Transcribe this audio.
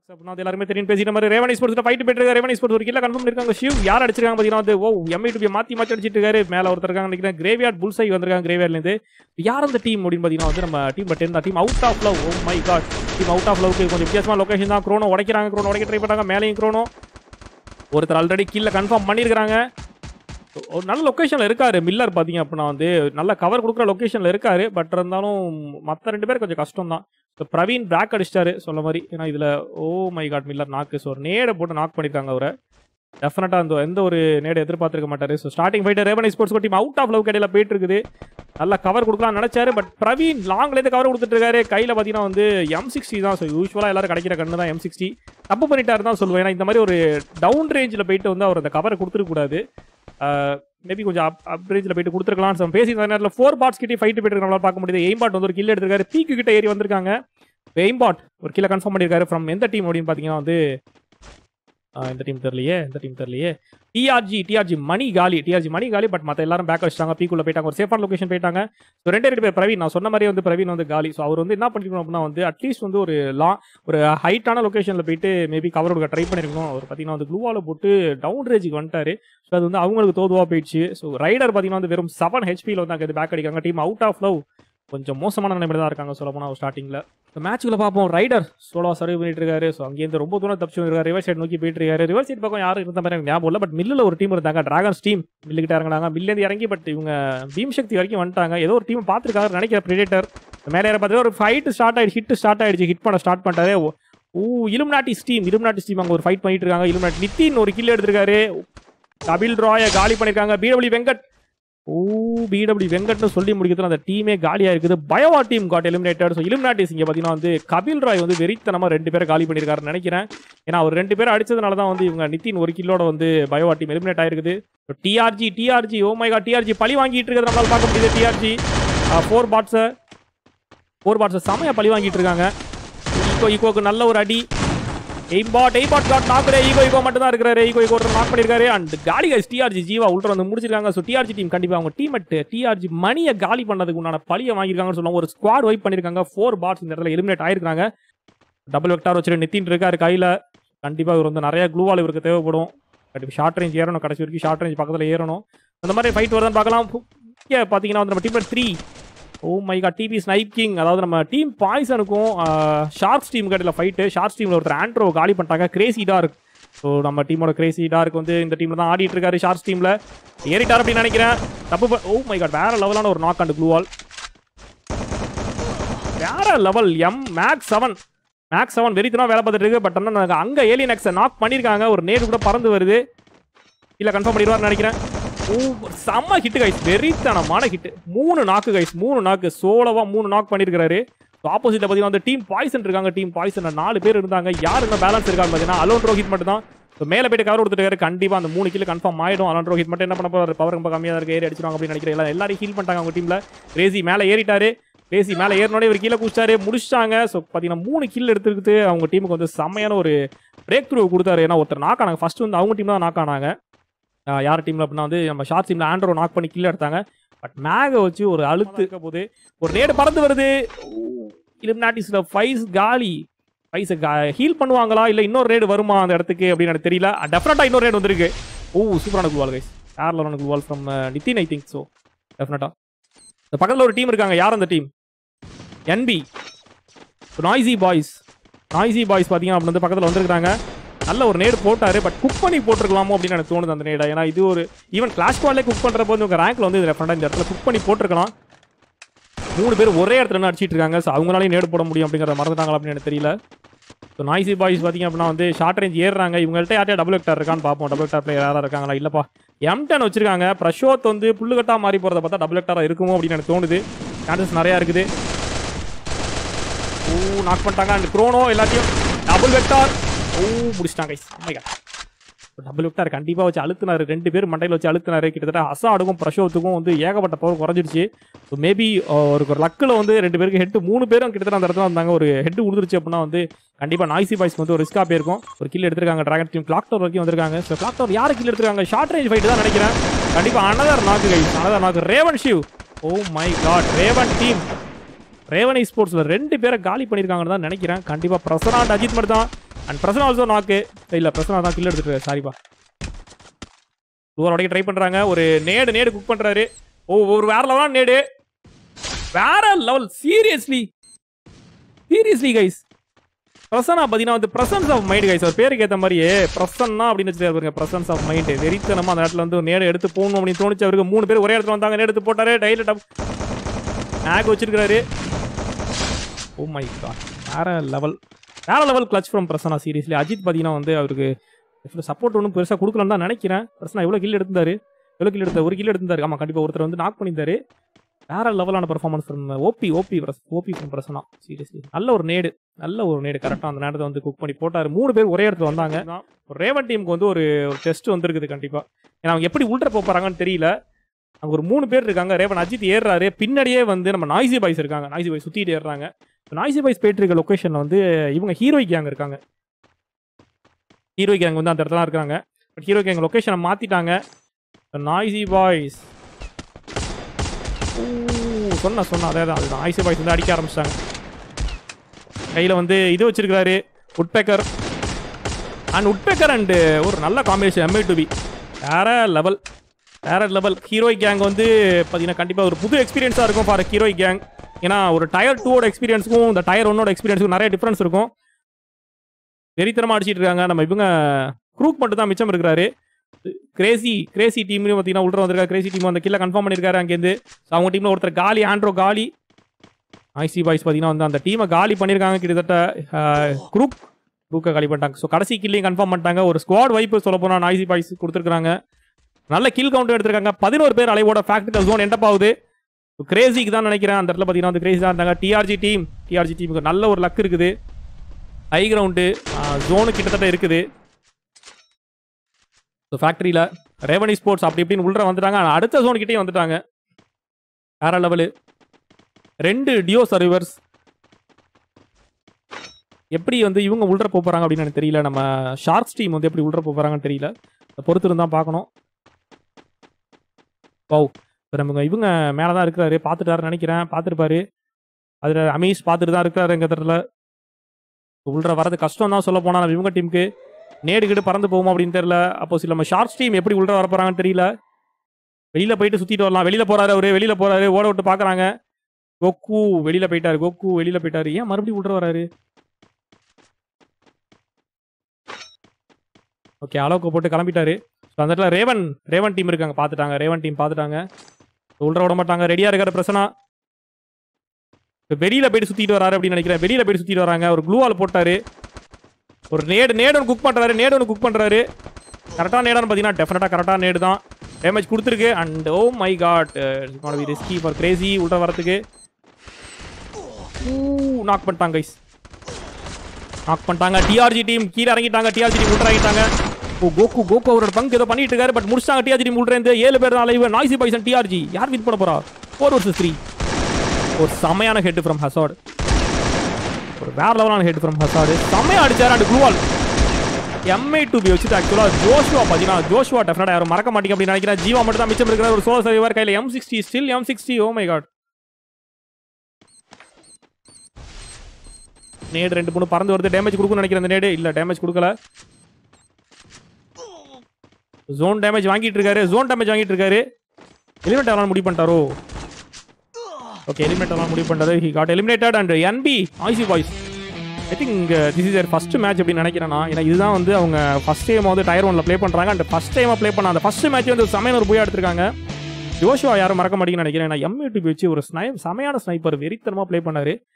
அப்படின்னா அது எல்லாருமே தெரியும் பேசிட்ட மாதிரி ரேவன் ஸ்போர்ட்ஸ் ஃபைட் போயிட்டு ரேவன் ஸ்போர்ட்ஸ் ஒரு கில்ல கன்ஃபார்ம் இருக்காங்க ஷிவ் யார் அடிச்சிருக்காங்க பார்த்தீங்கன்னா வந்து ஓ எம்ஐ டு மாத்தி மாத்தி அடிச்சிட்டு இருக்காரு மேல ஒருத்தர் இருக்காங்க நினைக்கிறேன் கிரேவியார்ட் புல்சை வந்திருக்காங்க கிரேவியார்ட்ல இருந்து யார் அந்த டீம் அப்படின்னு பார்த்தீங்கன்னா வந்து நம்ம டீம் பட் இருந்தா team out of love oh my God team out of லவ்க்கு கொஞ்சம் வித்தியாசமான லொகேஷன் தான் க்ரோனோ உடைக்கிறாங்க க்ரோனோ உடைக்க ட்ரை பண்ணாங்க மேலேயும் க்ரோனோ ஒருத்தர் ஆல்ரெடி கீழே கன்ஃபார்ம் பண்ணியிருக்காங்க ஒரு நல்ல லொக்கேஷனில் இருக்காரு மில்லர் பார்த்தீங்க அப்படின்னா வந்து நல்ல கவர் கொடுக்குற லொக்கேஷனில் இருக்காரு பட் இருந்தாலும் மற்ற ரெண்டு பேர் கொஞ்சம் கஷ்டம் தான் ஸோ பிரவீன் பேக் அடிச்சிட்டாரு சொல்ல மாதிரி ஏன்னா இதில் oh my God Miller knock so ஒரு நேடை போட்டு நாக் பண்ணியிருக்காங்க அவரை டெஃபினட்டாக அந்த எந்த ஒரு நேடை எதிர்பார்த்திருக்க மாட்டாரு so starting fighter Raven Sports team out of love கடையில் போயிட்டு இருக்குது நல்லா கவர் கொடுக்கலாம்னு நினைச்சாரு பட் பிரவீன் லாங்லேருந்து கவர் கொடுத்துட்டு இருக்காரு கையில் பார்த்தீங்கன்னா வந்து எம் சிக்ஸ்டி தான் ஸோ யூஸ்வலாக எல்லாரும் கிடைக்கிற கண்ணு தான் எம் சிக்ஸ்டி தப்பு பண்ணிட்டாரு தான் சொல்லுவேன் ஏன்னா இந்த மாதிரி ஒரு டவுன் ரேஞ்சில் போயிட்டு வந்து அவர் அந்த கவரை கொடுத்துருக்கூடாது மேபி கொஞ்சம் அப் அப் ரேஞ்சில் போயிட்டு கொடுத்துருக்கலாம் நம்ம பேசி நேரத்தில் ஃபோர் பாட்ஸ் கிட்டே ஃபைட்டு போயிட்டு நம்மளால பார்க்க முடியுது எய்ம் பாட் வந்து ஒரு கில் எடுத்திருக்காரு பீக்கு கிட்ட ஏறி வந்திருக்காங்க எய்ம் பாட் ஒரு கில்ல கன்ஃபார்ம் பண்ணியிருக்காரு ஃப்ரம் எந்த டீம் அப்படின்னு பார்த்தீங்கன்னா வந்து ஆஹ் இந்த டீம் தெரியலையே இந்த டீம் தெரியலையே டிஆர்ஜி டிஆர்ஜி மணி காலி டிஆர்ஜி மணி காலி பட் மற்ற எல்லாரும் பேக் வச்சிட்டாங்க பீக்குள்ள போயிட்டாங்க ஒரு சேஃபான லொகேஷன் போயிட்டாங்க ஸோ ரெண்டே ரெண்டு பேர் பிரவீன் நான் சொன்ன மாதிரி வந்து பிரவீன் வந்து காலி ஸோ அவர் வந்து என்ன பண்ணிருக்கணும் அப்படின்னா வந்து அட்லீஸ்ட் வந்து ஒரு லா ஒரு ஹைட்டான லொகேஷனில் போயிட்டு மேபி கவர் கொடுக்க ட்ரை பண்ணிருக்கணும் அவர் பார்த்தீங்கன்னா வந்து க்ளூவால் போட்டு டவுன் ரேஜுக்கு வந்துட்டாரு ஸோ அது வந்து அவங்களுக்கு தோதுவாக போயிடுச்சு ஸோ ரைடர் பார்த்தீங்கன்னா வந்து வெறும் செவன் ஹெச்பியில் வந்து அங்கே பேக் அடிக்காங்க டீம் அவுட் ஆஃப் லவ் கொஞ்சம் மோசமான நிலைமையில தான் இருக்காங்க சொல்ல போனால் ஸ்டார்டிங்கில் இந்த மேட்ச்ல பார்ப்போம் ரைடர் சோலோ சர்வ் பண்ணிட்டு இருக்காரு ஸோ அங்கேருந்து ரொம்ப தூரம் தப்பிச்சு இருக்காரு ரிவர்ஸ் சைடு நோக்கி போயிட்டு இருக்காரு ரிவர்ஸ் சைடு பக்கம் யாரும் இருந்த மாதிரி எனக்கு ஞாபகம் இல்லை பட் மில்லில் ஒரு டீம் இருந்தாங்க டிராகன்ஸ் டீம் மில்லுக்கிட்ட இறங்கினாங்க மில்லேருந்து இறங்கி பட் இவங்க பீம் சக்தி வரைக்கும் வந்துட்டாங்க ஏதோ ஒரு டீம் பார்த்துருக்காரு நினைக்கிற பிரிடேட்டர் மேலே ஏற பார்த்து ஒரு ஃபைட் ஸ்டார்ட் ஆயிடுச்சு ஹிட் ஸ்டார்ட் ஆயிடுச்சு ஹிட் பண்ண ஸ்டார்ட் பண்ணிட்டாரு oh Illuminati steam Illuminati steam அங்கே ஒரு ஃபைட் பண்ணிட்டு இருக்காங்க இலுமினாட்டி நித்தின் ஒரு கில் எடுத்திருக்காரு கபில் ராய காலி பண்ணியிருக்காங்க பிடபிள்யூ வெங்கட் ஓ பிடபிள்யூ வெங்கட்னு சொல்லி முடிக்கிறதுல அந்த டீமே காலியாக இருக்குது பயோவா team got eliminated so Illuminatis இங்கே பார்த்தீங்கன்னா வந்து கபில் ராய் வந்து வெறித்தனமாக ரெண்டு பேரை காலி பண்ணியிருக்காருன்னு நினைக்கிறேன் ஏன்னா அவர் ரெண்டு பேரும் அடிச்சதுனால தான் வந்து இவங்க நித்தின் ஒரு கில்லோட வந்து பயோவா டீம் எலிமினேட் ஆயிருக்குது TRG TRG oh my God TRG பழி வாங்கிட்டு இருக்கிறது நம்மளால பார்க்க முடியுது டிஆர்ஜி ஃபோர் பாட்ஸை ஃபோர் பாட்ஸை செமையாக பழி வாங்கிட்டு இருக்காங்க ஈகோ ஈகோக்கு நல்ல ஒரு அடி எய்பாட் எய்பாட் காட் நாக்குறே ஈகோ ஈகோ மட்டும் தான் இருக்கிறாரு ஈகோ ஈகோ ஒருத்தர் நாக் பண்ணியிருக்காரு அண்ட் காலி கைஸ் டிஆர்ஜி ஜீவா உள்ள வந்து முடிச்சிருக்காங்க ஸோ டிஆர்ஜி டீம் கண்டிப்பாக அவங்க டீம் டிஆர்ஜி மணியை காலி பண்ணதுக்கு உண்டான பழியை வாங்கியிருக்காங்கன்னு சொல்லுவாங்க ஒரு ஸ்குவாட் வைப் பண்ணியிருக்காங்க ஃபோர் பாட்ஸ் இந்த இடத்துல எலிமினேட் ஆயிருக்காங்க டபுள் வெக்டார் வச்சுட்டு நித்தின் இருக்காரு கையில் கண்டிப்பாக இவர் வந்து நிறைய க்ளூவால் இவருக்கு தேவைப்படும் கண்டிப்பாக ஷார்ட் ரேஞ்ச் ஏறணும் கடைசி வரைக்கும் ஷார்ட் ரேஞ்ச் பக்கத்தில் ஏறணும் அந்த மாதிரி ஃபைட் வருதான்னு பார்க்கலாம் இங்கே பார்த்தீங்கன்னா வந்து நம்ம team three oh my God டிபி ஸ்னைப் கிங் அதாவது நம்ம டீம் பாய்சனுக்கும் ஷார்க்ஸ் டீம் கடையில் ஃபைட்டு ஷார்க்ஸ் டீமில் ஒருத்தர் ஆண்ட்ரோ காலி பண்ணிட்டாங்க கிரேசி டார்க் ஸோ நம்ம டீமோட கிரேசி டார்க் வந்து இந்த டீமில் தான் ஆடிட்டு இருக்காரு ஷார்க்ஸ் டீமில் ஏறிட்டார் அப்படின்னு நினைக்கிறேன் தப்பு ப- ஓ மை காட் வேற லெவலான ஒரு நாக் அண்ட் க்ளூவால் வேற level M max seven max seven வெறித்தனா வேலை பார்த்துட்டு இருக்கு பட் ஆனால் அங்கே ஏலியன் எக்ஸை நாக் பண்ணியிருக்காங்க ஒரு நேரு கூட பறந்து வருது இல்லை கன்ஃபார்ம் பண்ணிடுவார்னு நினைக்கிறேன் ஓ செம்ம ஹிட் கைஸ் வெறித்தனமான ஹிட் மூணு நாக்கு கைஸ் மூணு நாக்கு சோலவா மூணு நாக் பண்ணியிருக்காரு ஆப்போசிட்ல பார்த்தீங்கன்னா வந்து டீம் பாய்சன் இருக்காங்க டீம் பாய்சன் நாலு பேர் இருந்தாங்க யார் இன்னும் பேலன்ஸ் இருக்காங்க பார்த்தீங்கன்னா அலோன் ரோஹித் மட்டும் தான் ஸோ மேலே போயிட்டு கவர் கொடுத்துட்டு கண்டிப்பாக அந்த மூணு கிலோ கன்ஃபார்ம் ஆயிடும் அலோன் ரோஹித் மட்டும் என்ன பண்ண போறாரு பவர் ரொம்ப கம்மியாக இருக்கு ஏறி அடிச்சிருவாங்க அப்படின்னு நினைக்கிறேன் எல்லாரும் எல்லாரும் ஹீல் பண்ணிட்டாங்க அவங்க டீமில் ரேசி மேலே ஏறிட்டாரு ரேசி மேலே ஏறினோடனே இவர் கீழே குடிச்சாரு முடிச்சிட்டாங்க ஸோ பார்த்தீங்கன்னா மூணு கில் எடுத்துக்கிட்டு அவங்க டீமுக்கு வந்து செம்மையான ஒரு பிரேக் த்ரூ கொடுத்தாரு ஏன்னா ஒருத்தர் நாக் ஆனாங்க ஃபர்ஸ்ட் வந்து அவங்க டீம் தான் நாக் ஆனாங்க ஆஹ் யார் டீமில் அப்படின்னா வந்து நம்ம ஷார்ட் டீமில் ஆண்ட்ரோ நாக் பண்ணி கில் எடுத்தாங்க பட் மேகை வச்சு ஒரு அழுத்து இருக்க போது ஒரு நேடு பறந்து வருது இலுமினாட்டிஸில் ஃபைஸ் காலி ஃபைஸை ஹீல் பண்ணுவாங்களா இல்லை இன்னொரு ரேடு வருமா அந்த இடத்துக்கு அப்படின்னு எனக்கு தெரியல டெஃபினட்டாக இன்னொரு ரேடு வந்திருக்கு ஓ சூப்பரான குவால் கைஸ் கேரளான குவால் from Nithin I think so டெஃபினட்டாக இந்த பக்கத்தில் ஒரு டீம் இருக்காங்க யார் அந்த team NP noisy boys noisy boys பார்த்தீங்க அப்படின்னு வந்து பக்கத்தில் வந்திருக்காங்க நல்ல ஒரு நேடு போட்டாரு பட் குக் பண்ணி போட்டிருக்கலாமோ அப்படின்னு எனக்கு தோணுது அந்த நேடை ஏன்னா இது ஒரு ஈவன் கிளாஸ் பால்லே குக் பண்ணுறப்போ வந்து உங்கள் ரேங்க்ல வந்து ரெஃபரெண்டாக இந்த இடத்துல குக் பண்ணி போட்டிருக்கலாம் மூணு பேர் ஒரே இடத்துல நின்று அடிச்சிட்டு இருக்காங்க ஸோ அவங்களாலையும் நேடு போட முடியும் அப்படிங்கிறத மறந்துட்டாங்களா அப்படின்னு எனக்கு தெரியல ஸோ நாய்ஸி பாய்ஸ் பார்த்தீங்க அப்படின்னா வந்து ஷார்ட் ரேஞ்ச் ஏறுறாங்க இவங்கள்ட்ட யார்ட்டா டபுள் வெக்டார் இருக்கான்னு பார்ப்போம் டபுள் வெக்டார் பிளேயர் யாராவது இருக்காங்களா இல்லப்பா எம் டென் வச்சிருக்காங்க பிரஷோத் வந்து புல்லுகட்டா மாறி போகிறத பார்த்தா டபுள் வெக்டாராக இருக்குமோ அப்படின்னு எனக்கு தோணுது சான்சஸ் நிறையா இருக்குது ஓ நாக் பண்ணிட்டாங்க அண்ட் க்ரோனோ எல்லாத்தையும் டபுள் வெக்டார் ஓ முடிச்சிட்டாங்க டபுள் வெக்டார் கண்டிப்பாக வச்சு அழுத்தினாரு ரெண்டு பேர் மண்டையில் வச்சு அழுத்தினாரு கிட்டத்தட்ட அசாடுக்கும் பிரஷோத்துக்கும் வந்து ஏகப்பட்ட பவர் குறைஞ்சிருச்சு ஸோ மேபி ஒரு ஒரு லக்கில் வந்து ரெண்டு பேருக்கு ஹெட் மூணு பேரும் கிட்டத்தட்ட அந்த இடத்துல வந்தாங்க ஒரு ஹெட் உழுதுருச்சு அப்படின்னா வந்து கண்டிப்பாக நாய்ஸி பாய்ஸ்க்கு வந்து ஒரு ரிஸ்காக போயிருக்கும் ஒரு கில் எடுத்திருக்காங்க டிராகன் டீம் கிளாக் டவர் வரைக்கும் வந்திருக்காங்க ஸோ கிளாக் டவர் யார் கில் எடுத்திருக்காங்க ஷார்ட் ரேஞ்ச் ஃபைட் தான் நினைக்கிறேன் கண்டிப்பாக another knock guy another knock Raven Shiv oh my God Raven team ரேவனை ஸ்போர்ட்ஸ்ல ரெண்டு பேரை காலி பண்ணியிருக்காங்கன்னு தான் நினைக்கிறேன் கண்டிப்பா பிரசனா and அஜித் மட்டும் தான் அண்ட் பிரசனா ஆல்சோ நாக்கு இல்ல பிரசனா தான் கில் எடுத்துட்டு சாரிப்பா தூரம் உடைக்க ட்ரை பண்றாங்க ஒரு நேடு நேடு குக் பண்றாரு ஓ ஒரு வேற லெவலான நேடு வேற level seriously seriously guys Prasanna பார்த்தீங்கன்னா வந்து பிரசன்ஸ் ஆஃப் மைண்ட் கைஸ் அவர் பேருக்கு ஏற்ற மாதிரியே பிரசன்னா அப்படின்னு வச்சுட்டு பாருங்க பிரசன்ஸ் ஆஃப் மைண்ட் வெறித்தனமா அந்த இடத்துல வந்து ஒரு நேடு எடுத்து போகணும் அப்படின்னு தோணுச்சு அவருக்கு மூணு பேர் ஒரே இடத்துல வந்தாங்க நேடு எடுத்து போட்டாரு டைல டப் ஆக் வச்சிருக்காரு ஓ மை காட் வேற லெவல் வேற level clutch from Prasanna seriously Ajith பார்த்தீங்கன்னா வந்து அவருக்கு சப்போர்ட் ஒன்றும் பெருசாக கொடுக்கலன்னு தான் நினைக்கிறேன் பிரசனா எவ்வளோ கில் எடுத்தாரு எவ்வளோ கில் எடுத்தார் ஒரு கில் எடுத்தாரு ஆமாம் கண்டிப்பாக ஒருத்தர் வந்து நாக் பண்ணியிருந்தாரு வேற லெவலான performance from OP OP OP from Prasanna seriously நல்ல ஒரு நேடு நல்ல ஒரு நேடு கரெக்டாக அந்த நேரத்தை வந்து குக் பண்ணி போட்டாரு மூணு பேர் ஒரே இடத்துல வந்தாங்க ஒரு ரேவன் டீமுக்கு வந்து ஒரு ஒரு டெஸ்ட் வந்திருக்குது கண்டிப்பாக ஏன்னா அவங்க எப்படி உள்ற போறாங்கன்னு தெரியல அங்க ஒரு மூணு பேர் இருக்காங்க ரேவன் அஜித் ஏறுறாரு பின்னாடியே வந்து நம்ம நாய்ஸி பாய்ஸ் இருக்காங்க நாய்ஸி பாய்ஸ் சுத்திட்டு ஏறுறாங்க நாய்ஸி பாய்ஸ் போயிட்டு இருக்க லொக்கேஷன்ல வந்து இவங்க ஹீரோய் கேங் இருக்காங்க ஹீரோய் கேங் வந்து அந்த இடத்துல தான் இருக்காங்க பட் ஹீரோ கேங் லொக்கேஷனை மாத்திட்டாங்க நாய்ஸி பாய்ஸ் சொன்ன சொன்ன அதே தான் அதுதான் நாய்ஸி பாய்ஸ் வந்து அடிக்க ஆரம்பிச்சிட்டாங்க கையில் வந்து இது வச்சிருக்காரு உட்பேக்கர் அண்ட் உட்பேக்கர் அண்டு ஒரு நல்ல காம்பினேஷன் எம்ஐ டு பி வேற லெவல் வேற லெவல் ஹீரோய் கேங் வந்து பார்த்தீங்கன்னா கண்டிப்பாக ஒரு புது எக்ஸ்பீரியன்ஸாக இருக்கும் ஃபார் ஹீரோய் கேங் ஏன்னா ஒரு டயர் டூவோட எக்ஸ்பீரியன்ஸுக்கும் இந்த டயர் ஒன்னோட எக்ஸ்பீரியன்ஸுக்கும் நிறைய டிஃப்ரென்ஸ் இருக்கும் வெறித்தனமாக அடிச்சிட்டு இருக்காங்க நம்ம இவங்க குரூப் மட்டும் தான் மிச்சம் இருக்கிறாரு கிரேசி கிரேசி டீம்லையும் பார்த்தீங்கன்னா உள்ள வந்திருக்காரு கிரேசி டீம் அந்த கில்ல கன்ஃபார்ம் பண்ணியிருக்காரு அங்கேருந்து ஸோ அவங்க டீமில் ஒருத்தர் காலி ஆண்ட்ரோ காலி ஐசி பாய்ஸ் பார்த்தீங்கன்னா வந்து அந்த டீமை காலி பண்ணியிருக்காங்க கிட்டத்தட்ட குரூப் குரூப்பை காலி பண்ணிட்டாங்க ஸோ கடைசி கில்லையும் கன்ஃபார்ம் பண்ணிட்டாங்க ஒரு ஸ்குவாட் வைப்பு சொல்ல போனால் நாய்சி பாய்ஸ் கொடுத்துருக்காங்க நல்ல கில் கவுண்ட் எடுத்திருக்காங்க பதினோரு பேர் அலைவோட ஃபேக்டரி ஜோன் எண்டப் ஆகுது கிரேசிக்கு தான் நினைக்கிறேன் அந்த இடத்துல பார்த்தீங்கன்னா வந்து கிரேசி தான் இருந்தாங்க டிஆர்ஜி டீம் டிஆர்ஜி டீமுக்கு நல்ல ஒரு லக் இருக்குது ஹை கிரவுண்டு ஜோனு கிட்டத்தட்ட இருக்குது ஸோ ஃபேக்ட்ரியில் ரேவனி ஸ்போர்ட்ஸ் அப்படி இப்படின்னு உள்ள வந்துட்டாங்க ஆனா அடுத்த ஜோன் கிட்டேயும் வந்துட்டாங்க வேற லெவலு ரெண்டு டியோ சர்வர்ஸ் எப்படி வந்து இவங்க உள்ள போக போறாங்க அப்படின்னு எனக்கு தெரியல நம்ம ஷார்க்ஸ் டீம் வந்து எப்படி உள்ள போக போறாங்கன்னு தெரியல அதை பொறுத்து இருந்தால் பார்க்கணும் பவு இப்போ நம்ம இவங்க மேலே தான் இருக்கிறாரு பார்த்துட்டாருன்னு நினைக்கிறேன் பார்த்துருப்பாரு அதில் அமீஷ் பார்த்துட்டு தான் இருக்கிறாரு எங்கள் இடத்துல உள்ள வரது கஷ்டம் தான் சொல்ல போனால் இவங்க டீமுக்கு நேடு கிடு பறந்து போகுமா அப்படின்னு தெரியல அப்போ சில நம்ம ஷார்ட்ஸ் டீம் எப்படி உள்ள வர போறாங்கன்னு தெரியல வெளியில போயிட்டு சுத்திட்டு வரலாம் வெளியில போறாரு அவரு வெளியில போறாரு ஓட விட்டு பாக்குறாங்க கோக்கு வெளியில போயிட்டாரு கோக்கு வெளியில போயிட்டாரு ஏன் மறுபடியும் உள்ள வராரு ஓகே அலோக்கு போட்டு கிளம்பிட்டாரு ஸோ அந்த இடத்துல ரேவன் ரேவன் டீம் இருக்காங்க பார்த்துட்டாங்க ரேவன் டீம் பார்த்துட்டாங்க உள்ள விட மாட்டாங்க ரெடியா இருக்காரு பிரசனா இப்போ வெளியில போயிட்டு சுத்திட்டு வராரு அப்படின்னு நினைக்கிறேன் வெளியில போயிட்டு சுத்திட்டு வராங்க ஒரு க்ளூவால் போட்டாரு ஒரு நேடு நேடு ஒன்று குக் பண்ணுறாரு நேடு ஒன்று குக் பண்ணுறாரு கரெக்டாக நேடான்னு பார்த்தீங்கன்னா டெஃபினட்டாக கரெக்டாக நேடு தான் டேமேஜ் கொடுத்துருக்கு and oh my God be risky for crazy உள்ள வரதுக்கு நாக் பண்ணிட்டாங்க கைஸ் நாக் பண்ணிட்டாங்க டிஆர்ஜி டீம் கீழே இறங்கிட்டாங்க டிஆர்ஜி டீம் உள்ள இறங்கிட்டாங்க ஓ கோகு கோகு அவரோட பங்கு ஏதோ பண்ணிட்டு இருக்காரு பட் முடிச்சாங்க டிஆர்ஜி டீம் உள்ள இருந்து ஏழு பேர் தான் அலைவு நாய்ஸி பைசன் டிஆர்ஜி யார் வின் பண்ண போறா ஃபோர் வர்சஸ் த்ரீ ஒரு செமையான ஹெட் ஃப்ரம் ஹசாட் ஒரு வேற லெவலான ஹெட் ஃப்ரம் ஹசாடு செம்மையா அடிச்சாரு அண்ட் குளூவால் எம்ஐ டூ பி வச்சுட்டு ஆக்சுவலாக ஜோஷுவா பார்த்தீங்கன்னா ஜோஷுவா டெஃபினட்டாக யாரும் மறக்க மாட்டீங்க அப்படின்னு நினைக்கிறேன் ஜீவா மட்டும் தான் மிச்சம் இருக்கிற ஒரு சோழ சரிவார் கையில் M sixty still M sixty oh my God nade ரெண்டு மூணு பறந்து வருது டேமேஜ் கொடுக்கும்னு நினைக்கிறேன் அந்த நேடு இல்லை டேமேஜ் கொடுக்கல ஜோன் டேமேஜ் வாங்கிட்டு இருக்காரு ஜோன் டேமேஜ் வாங்கிட்டு இருக்காரு எலிமெண்ட் எல்லாம் முடிவு பண்ணிட்டாரோ ஓகே எலிமினேட் எல்லாம் முடிவு பண்ணது he got eliminated and N P I C boys I think this is first match அப்படின்னு நினைக்கிறேன் நான் ஏன்னா இதுதான் வந்து அவங்க ஃபர்ஸ்ட் டைம் வந்து டயர் ஒன்ல ப்ளே பண்றாங்க அண்ட் ஃபர்ஸ்ட் டைம் ப்ளே பண்ண அந்த ஃபர்ஸ்ட் மேட்ச் வந்து சமையல் ஒரு போய் எடுத்திருக்காங்க ஜோஷுவா யாரும் மறக்க மாட்டீங்கன்னு நினைக்கிறேன் ஏன்னா எம் யூடியூப் வச்சு ஒரு ஸ்னை செமையான ஸ்னைப்பர் வெறித்தனமா ப்ளே பண்ணாரு